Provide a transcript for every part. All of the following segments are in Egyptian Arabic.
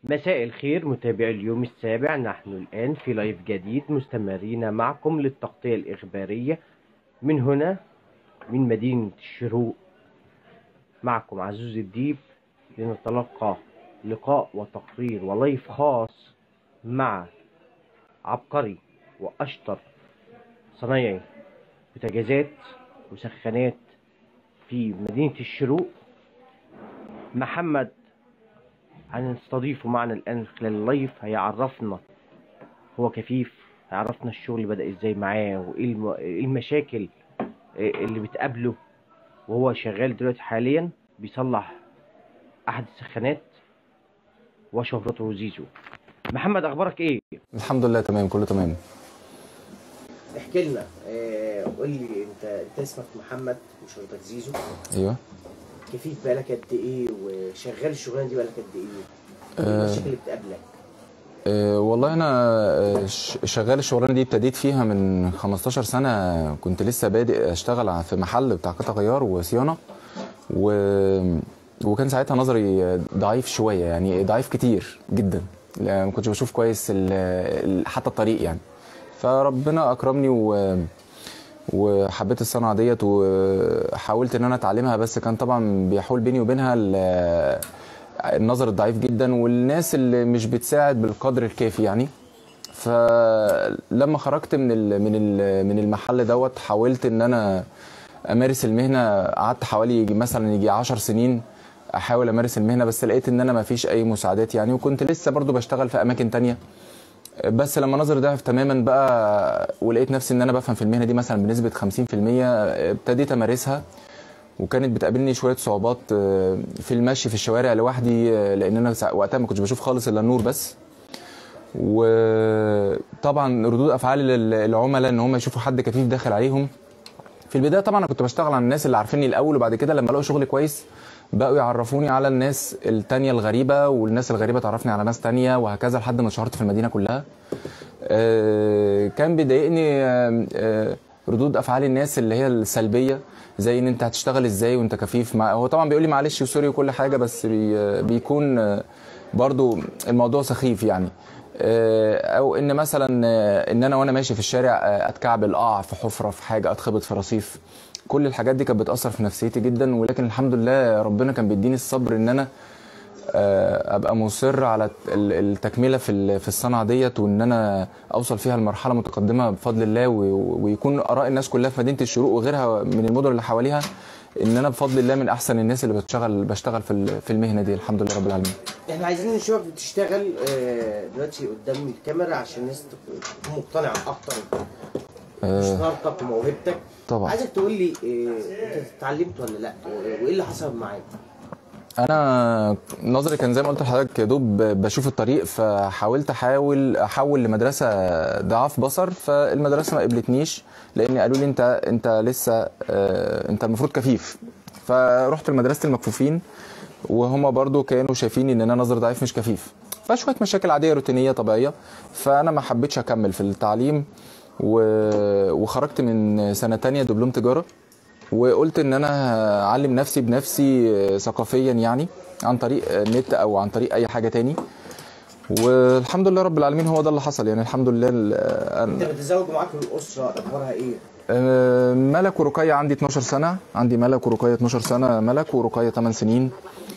مساء الخير متابعي اليوم السابع نحن الآن في لايف جديد مستمرين معكم للتغطية الإخبارية من هنا من مدينة الشروق معكم عزوز الديب لنتلقى لقاء وتقرير ولايف خاص مع عبقري وأشطر صنايعي بوتاجازات وسخانات في مدينة الشروق محمد هنستضيفه معنا الآن خلال اللايف هيعرفنا هو كفيف هيعرفنا الشغل بدأ ازاي معاه وايه الم- إيه المشاكل اللي بتقابله وهو شغال دلوقتي حاليا بيصلح أحد السخانات وشهرته زيزو محمد أخبارك إيه؟ الحمد لله تمام كله تمام احكي لنا آه، قول لي انت انت اسمك محمد وشرطك زيزو ايوه كفيف بقالك قد ايه وشغال الشغلانه دي بقالك قد ايه؟ آه. المشاكل اللي بتقابلك أه والله انا آه، ش- شغال الشغلانه دي ابتديت فيها من 15 سنه كنت لسه بادئ اشتغل في محل بتاع قطع غيار وصيانه و... وكان ساعتها نظري ضعيف شويه يعني ضعيف كتير جدا لا، ما كنتش بشوف كويس ال... ال- حتى الطريق يعني فربنا اكرمني و... وحبيت الصنعه ديت وحاولت ان انا اتعلمها بس كان طبعا بيحول بيني وبينها ال- النظر الضعيف جدا والناس اللي مش بتساعد بالقدر الكافي يعني فلما خرجت من ال من ال من المحل دوت حاولت ان انا امارس المهنه قعدت حوالي يجي مثلا يجي 10 سنين احاول امارس المهنه بس لقيت ان انا ما فيش اي مساعدات يعني وكنت لسه برضو بشتغل في اماكن تانية بس لما نظري ضعف تماما بقى ولقيت نفسي ان انا بفهم في المهنه دي مثلا بنسبه 50% ابتديت امارسها وكانت بتقابلني شويه صعوبات آه، في المشي في الشوارع لوحدي آه، لان انا سا- وقتها ما كنتش بشوف خالص الا النور بس وطبعا ردود افعال ال- العملاء ان هم يشوفوا حد كفيف داخل عليهم في البدايه طبعا انا كنت بشتغل على الناس اللي عارفيني الاول وبعد كده لما لقوا شغل كويس بقوا يعرفوني على الناس التانية الغريبة والناس الغريبة تعرفني على ناس تانية وهكذا لحد ما اتشهرت في المدينة كلها آه، كان بيضايقني آه، آه، ردود افعال الناس اللي هي السلبيه زي ان انت هتشتغل ازاي وانت كفيف مع هو طبعا بيقول لي معلش وسوري وكل حاجه بس بي آه، بيكون آه، برضو الموضوع سخيف يعني آه، او ان مثلا آه، ان انا وانا ماشي في الشارع آه، اتكعبل اقع في حفره في حاجه اتخبط في رصيف كل الحاجات دي كانت بتاثر في نفسيتي جدا ولكن الحمد لله ربنا كان بيديني الصبر ان انا آه، ابقى مصر على ال- التكمله في ال- في الصنعه ديت وان انا اوصل فيها لمرحله متقدمه بفضل الله و- ويكون اراء الناس كلها في مدينه الشروق وغيرها من المدن اللي حواليها ان انا بفضل الله من احسن الناس اللي بتشتغل بشتغل في ال- في المهنه دي الحمد لله رب العالمين احنا عايزين نشوفك بتشتغل آه، دلوقتي قدام الكاميرا عشان الناس تكون مقتنعه اكتر بشطارتك وموهبتك طبعا. عايزك تقول لي آه، انت اتعلمت ولا لا وايه اللي حصل معاك انا نظري كان زي ما قلت لحضرتك يا دوب بشوف الطريق فحاولت احاول احول لمدرسه ضعاف بصر فالمدرسه ما قبلتنيش لان قالوا لي انت انت لسه آه، انت المفروض كفيف فرحت لمدرسه المكفوفين وهما برضو كانوا شايفين ان انا نظر ضعيف مش كفيف فشويه مشاكل عاديه روتينيه طبيعيه فانا ما حبيتش اكمل في التعليم و... وخرجت من سنه تانية دبلوم تجاره وقلت ان انا اعلم نفسي بنفسي ثقافيا يعني عن طريق النت او عن طريق اي حاجه تاني والحمد لله رب العالمين هو ده اللي حصل يعني الحمد لله ال- انت أنا- بتتزوج معاك الاسره اخبارها ايه؟ آه، ملك ورقية عندي 12 سنة عندي ملك ورقية 12 سنة ملك ورقية 8 سنين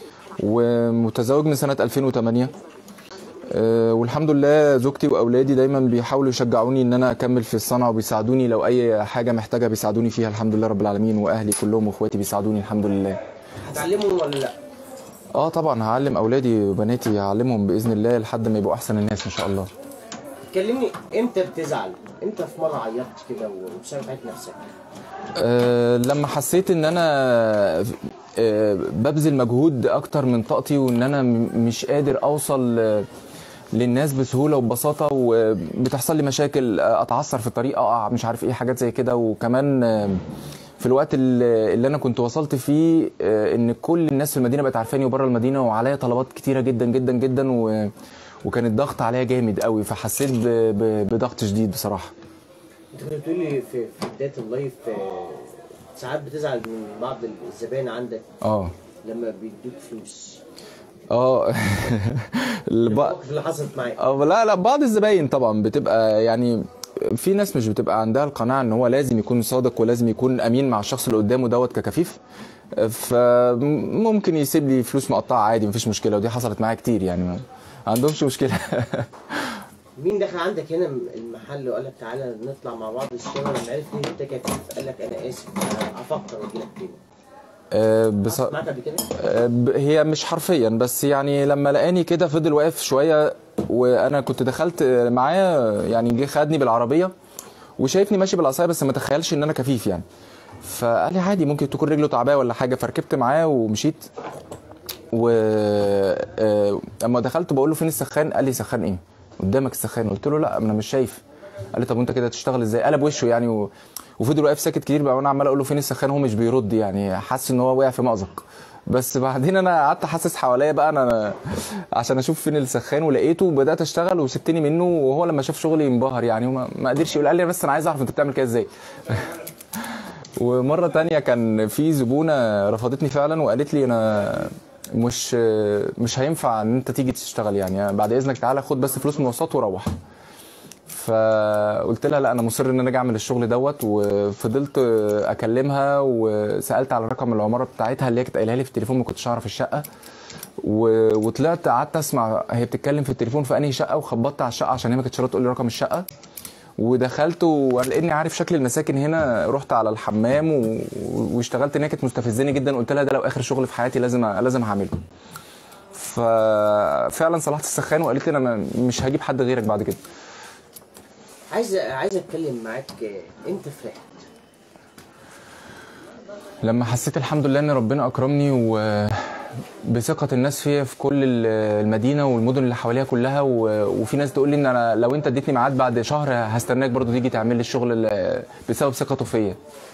ومتزوج من سنة 2008 آه، والحمد لله زوجتي واولادي دايما بيحاولوا يشجعوني ان انا اكمل في الصنعه وبيساعدوني لو اي حاجه محتاجه بيساعدوني فيها الحمد لله رب العالمين واهلي كلهم واخواتي بيساعدوني الحمد لله هتعلمهم ولا لا؟ اه طبعا هعلم اولادي وبناتي هعلمهم باذن الله لحد ما يبقوا احسن الناس ان شاء الله كلمني امتى بتزعل؟ امتى في مره عيطت كده وسامحت نفسك؟ أه لما حسيت ان انا أه ببذل مجهود اكتر من طاقتي وان انا م- مش قادر اوصل آه، للناس بسهوله وببساطه وبتحصل لي مشاكل آه، اتعثر في الطريق اقع مش عارف ايه حاجات زي كده وكمان آه، في الوقت اللي اللي انا كنت وصلت فيه آه، ان كل الناس في المدينه بقت عارفاني وبره المدينه وعليا طلبات كتيره جدا جدا جدا و وكان الضغط عليا جامد قوي فحسيت ب- ب- بضغط شديد بصراحه انت كنت بتقول لي في في بدايه اللايف آه، ساعات بتزعل من بعض الزبائن عندك اه لما بيدوك فلوس اه الب- المواقف اللي حصلت معاك اه لا لا بعض الزباين طبعا بتبقى يعني في ناس مش بتبقى عندها القناعه ان هو لازم يكون صادق ولازم يكون امين مع الشخص اللي قدامه دوت ككفيف فممكن يسيب لي فلوس مقطعه عادي مفيش مشكله ودي حصلت معايا كتير يعني ما عندهمش مشكله مين دخل عندك هنا المحل وقال لك تعالى نطلع مع بعض الشغل لما عرف ان انت كفيف قال لك انا اسف أنا افكر واجي لك تاني آه، بص... حصلت معاك قبل كده؟ آه، ب- هي مش حرفيا بس يعني لما لقاني كده فضل واقف شويه وانا كنت دخلت معاه يعني جه خدني بالعربيه وشايفني ماشي بالعصايه بس ما تخيلش ان انا كفيف يعني فقال لي عادي ممكن تكون رجله تعباه ولا حاجه فركبت معاه ومشيت و آه، اما دخلت بقول له فين السخان قال لي سخان ايه قدامك السخان قلت له لا انا مش شايف قال لي طب وانت كده تشتغل ازاي قلب وشه يعني و... وفضل واقف ساكت كتير بقى وانا عمال اقول له فين السخان هو مش بيرد يعني حاسس ان هو وقع في مأزق بس بعدين انا قعدت احسس حواليا بقى انا أنا عشان اشوف فين السخان ولقيته وبدات اشتغل وسبتني منه وهو لما شاف شغلي انبهر يعني وما ما قدرش يقول قال لي بس انا عايز اعرف انت بتعمل كده ازاي ومره تانية كان في زبونه رفضتني فعلا وقالت لي انا مش مش هينفع ان انت تيجي تشتغل يعني بعد اذنك تعالى خد بس فلوس مواصلات وروح فقلت لها لا انا مصر ان انا اجي اعمل الشغل دوت وفضلت اكلمها وسالت على رقم العماره بتاعتها اللي هي كانت قايلها لي في التليفون ما كنتش اعرف الشقه و... وطلعت قعدت اسمع هي بتتكلم في التليفون في انهي شقه وخبطت على الشقه عشان هي ما كانتش راضيه تقول لي رقم الشقه ودخلت ولاني عارف شكل المساكن هنا رحت على الحمام و... واشتغلت ان هي كانت مستفزاني جدا قلت لها ده لو اخر شغل في حياتي لازم لازم هعمله ففعلا صلحت السخان وقالت لي انا مش هجيب حد غيرك بعد كده عايز عايز اتكلم معاك انت فرحت لما حسيت الحمد لله ان ربنا اكرمني وبثقه الناس فيا في كل ال- المدينه والمدن اللي حواليها كلها و- وفي ناس تقول لي ان انا لو انت اديتني ميعاد بعد شهر هستناك برضو تيجي تعمل لي الشغل اللي- بسبب ثقته فيا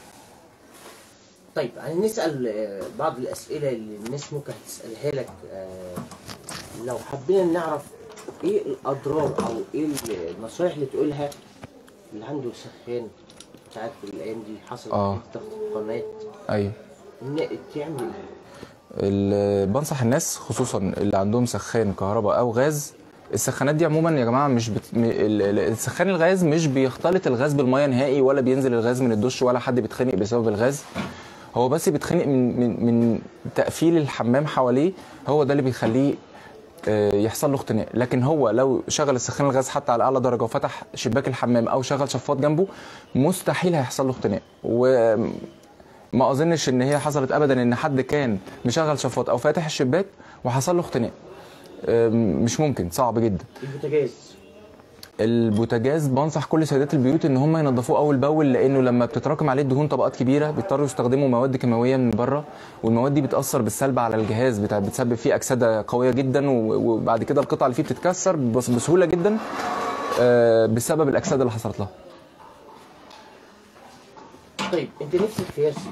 طيب هنسال آه، بعض الاسئله اللي الناس ممكن هتسالها لك آه، لو حبينا نعرف ايه الاضرار او ايه النصائح اللي تقولها اللي عنده سخان ساعات في الايام دي حصل آه. ضغط قناه ايوه ان تعمل ايه؟ ال- بنصح الناس خصوصا اللي عندهم سخان كهرباء او غاز السخانات دي عموما يا جماعه مش بت... م- ال- ال- السخان الغاز مش بيختلط الغاز بالميه نهائي ولا بينزل الغاز من الدش ولا حد بيتخنق بسبب الغاز هو بس بيتخنق من من من تقفيل الحمام حواليه هو ده اللي بيخليه آه، يحصل له اختناق لكن هو لو شغل السخان الغاز حتى على اعلى درجه وفتح شباك الحمام او شغل شفاط جنبه مستحيل هيحصل له اختناق و ما اظنش ان هي حصلت ابدا ان حد كان مشغل شفاط او فاتح الشباك وحصل له اختناق أم، مش ممكن صعب جدا البوتاجاز البوتاجاز بنصح كل سيدات البيوت ان هم ينظفوه اول باول لانه لما بتتراكم عليه الدهون طبقات كبيره بيضطروا يستخدموا مواد كيماويه من بره والمواد دي بتاثر بالسلب على الجهاز بتاع بتسبب فيه اكسده قويه جدا و- وبعد كده القطع اللي فيه بتتكسر بس- بسهوله جدا آه، بسبب الاكسده اللي حصلت لها طيب انت نفسك في ايه؟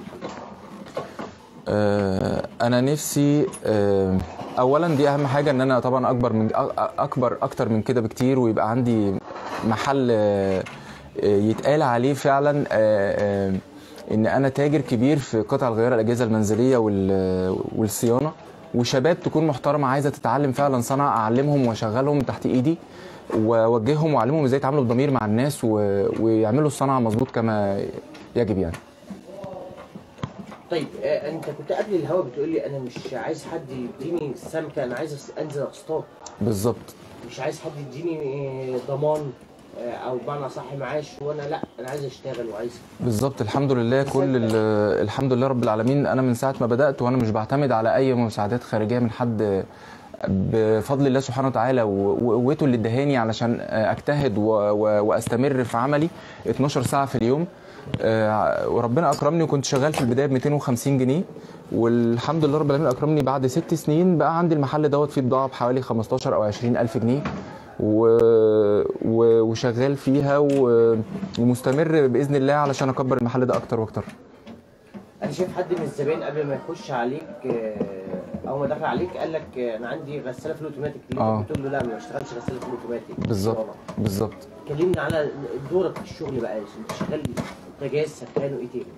آه، انا نفسي آه، اولا دي اهم حاجه ان انا طبعا اكبر من أ- اكبر اكتر من كده بكتير ويبقى عندي محل آه، آه، يتقال عليه فعلا آه، آه، ان انا تاجر كبير في قطع الغيار الاجهزه المنزليه وال- والصيانه وشباب تكون محترمه عايزه تتعلم فعلا صنعه اعلمهم واشغلهم تحت ايدي واوجههم واعلمهم ازاي يتعاملوا بضمير مع الناس و- ويعملوا الصنعه مظبوط كما يجب يعني طيب آه انت كنت قبل الهوا بتقول لي انا مش عايز حد يديني سمكه انا عايز أس- انزل اصطاد بالظبط مش عايز حد يديني آه، ضمان آه، او بمعنى صح معاش وانا لا انا عايز اشتغل وعايز بالظبط الحمد لله كل ال- الحمد لله رب العالمين انا من ساعه ما بدات وانا مش بعتمد على اي مساعدات خارجيه من حد بفضل الله سبحانه وتعالى و- وقوته اللي ادهاني علشان اجتهد و- و- واستمر في عملي 12 ساعه في اليوم آه، وربنا اكرمني وكنت شغال في البدايه ب 250 جنيه والحمد لله رب العالمين اكرمني بعد ست سنين بقى عندي المحل دوت فيه بضاعه بحوالي 15 او 20 الف جنيه و... و... وشغال فيها و... ومستمر باذن الله علشان اكبر المحل ده اكتر واكتر انا شايف حد من الزبائن قبل ما يخش عليك آه، او ما دخل عليك قال لك آه، انا عندي غساله في الاوتوماتيك اللي آه. انت بتقول له لا ما بشتغلش غساله في الاوتوماتيك بالظبط والله. بالظبط كلمني على دورك في الشغل بقى انت شغال بوتاجاز سخان وايه تاني؟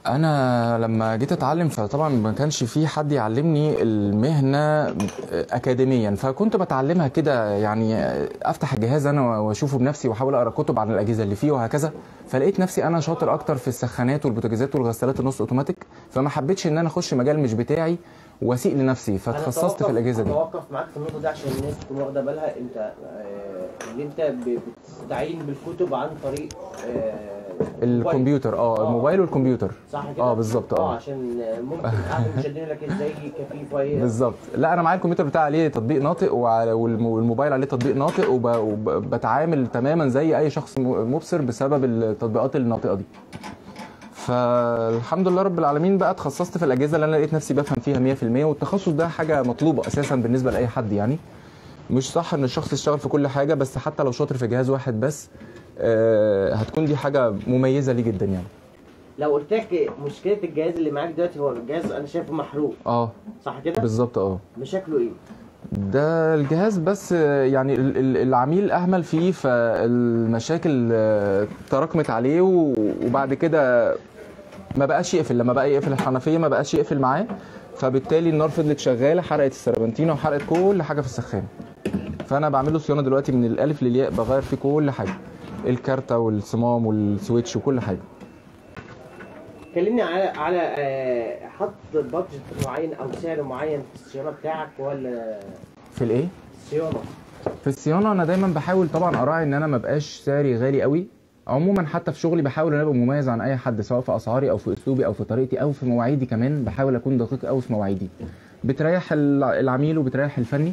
انا لما جيت اتعلم فطبعا ما كانش في حد يعلمني المهنه اكاديميا فكنت بتعلمها كده يعني افتح الجهاز انا واشوفه بنفسي واحاول اقرا كتب عن الاجهزه اللي فيه وهكذا فلقيت نفسي انا شاطر اكتر في السخانات والبوتاجازات والغسالات النص اوتوماتيك فما حبيتش ان انا اخش مجال مش بتاعي واسيء لنفسي فتخصصت في الاجهزه دي اتوقف معاك في النقطه دي عشان الناس تكون واخده بالها انت آه، ان انت ب- بتستعين بالكتب عن طريق آه، الموبايل. الكمبيوتر اه آه. الموبايل والكمبيوتر صح كده؟ اه بالظبط اه اه عشان ممكن احد المشاهدين لك ازاي كفيفه هي بالظبط لا انا معايا الكمبيوتر بتاعي عليه تطبيق ناطق وعلى- والم- والموبايل عليه تطبيق ناطق وب- وبتعامل تماما زي اي شخص م- مبصر بسبب التطبيقات الناطقه دي فالحمد لله رب العالمين بقى اتخصصت في الاجهزه اللي انا لقيت نفسي بفهم فيها 100% والتخصص ده حاجه مطلوبه اساسا بالنسبه لاي حد يعني مش صح ان الشخص يشتغل في كل حاجه بس حتى لو شاطر في جهاز واحد بس آه، هتكون دي حاجه مميزه ليه جدا يعني لو قلت لك مشكله الجهاز اللي معاك دلوقتي هو جهاز انا شايفه محروق اه صح كده؟ بالظبط اه مشاكله ايه؟ ده الجهاز بس آه، يعني ال- ال- العميل اهمل فيه فالمشاكل آه، تراكمت عليه و- وبعد كده ما بقاش يقفل لما بقى يقفل الحنفيه ما بقاش يقفل معاه فبالتالي النار فضلت شغاله حرقت السربنتينه وحرقت كل حاجه في السخان فانا بعمل له صيانه دلوقتي من الالف للياء بغير فيه كل حاجه الكارته والصمام والسويتش وكل حاجه كلمني على على آه، حط بادجت معين او سعر معين في الصيانه بتاعك ولا في الايه الصيانه في الصيانه انا دايما بحاول طبعا اراعي ان انا ما بقاش سعري غالي قوي عموما حتى في شغلي بحاول ان انا ابقى مميز عن اي حد سواء في اسعاري او في اسلوبي او في طريقتي او في مواعيدي كمان بحاول اكون دقيق قوي في مواعيدي بتريح الع- العميل وبتريح الفني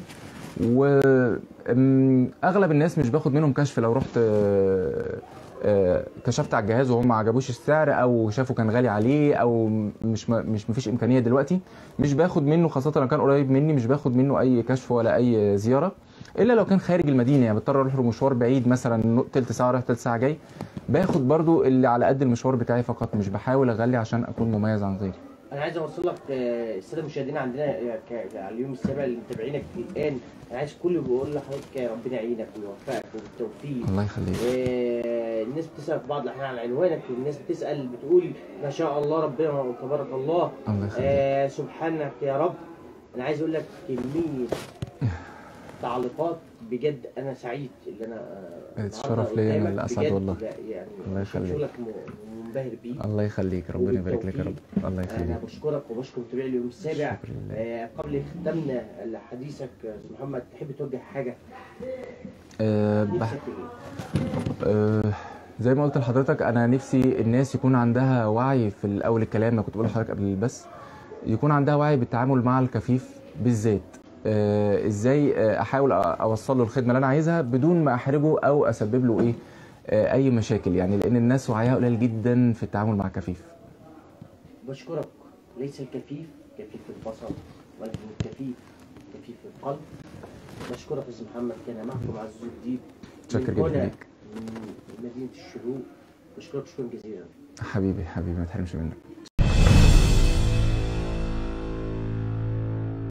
واغلب الناس مش باخد منهم كشف لو رحت آه، آه، كشفت على الجهاز وهم ما عجبوش السعر او شافوا كان غالي عليه او مش ما مش مفيش امكانيه دلوقتي مش باخد منه خاصه لو كان قريب مني مش باخد منه اي كشف ولا اي زياره الا لو كان خارج المدينه يعني بضطر اروح له مشوار بعيد مثلا تلت ساعه رايح تلت ساعه جاي باخد برضو اللي على قد المشوار بتاعي فقط مش بحاول اغلي عشان اكون مميز عن غيري انا عايز اوصل لك آه، الساده المشاهدين عندنا آه، ك- على اليوم السابع اللي متابعينك الان انا عايز كل بيقول لحضرتك يا ربنا يعينك ويوفقك وبالتوفيق الله يخليك آه، الناس بتسال في بعض الاحيان على عنوانك والناس بتسال بتقول ما شاء الله ربنا تبارك الله الله يخليك آه سبحانك يا رب انا عايز اقول لك كميه تعليقات بجد انا سعيد اللي انا آه، الشرف النهاردة ليا أنا قدامك اللي أسعد بجد والله. لا، يعني الله شوف يخليك. شغلك م- منبهر بيه الله يخليك ربنا يبارك لك يا رب الله انا يخليك بشكرك وبشكر متابعي اليوم السابع شكرا لله. آه قبل ختامنا لحديثك آه، أستاذ محمد تحب توجه حاجه أه بح... نفسك في ايه؟ أه زي ما قلت لحضرتك انا نفسي الناس يكون عندها وعي في الاول الكلام ما كنت بقول لحضرتك قبل البث يكون عندها وعي بالتعامل مع الكفيف بالذات آه ازاي آه، احاول أ- اوصل له الخدمه اللي انا عايزها بدون ما احرجه او اسبب له ايه آه اي مشاكل يعني لان الناس وعيها قليل جدا في التعامل مع الكفيف بشكرك ليس الكفيف كفيف البصر ولكن الكفيف كفيف القلب بشكرك يا أستاذ محمد كان معكم عزوز الديب شكر من جدا هنا، ليك. من مدينه الشروق بشكرك شكرا جزيلا حبيبي حبيبي ما تحرمش منك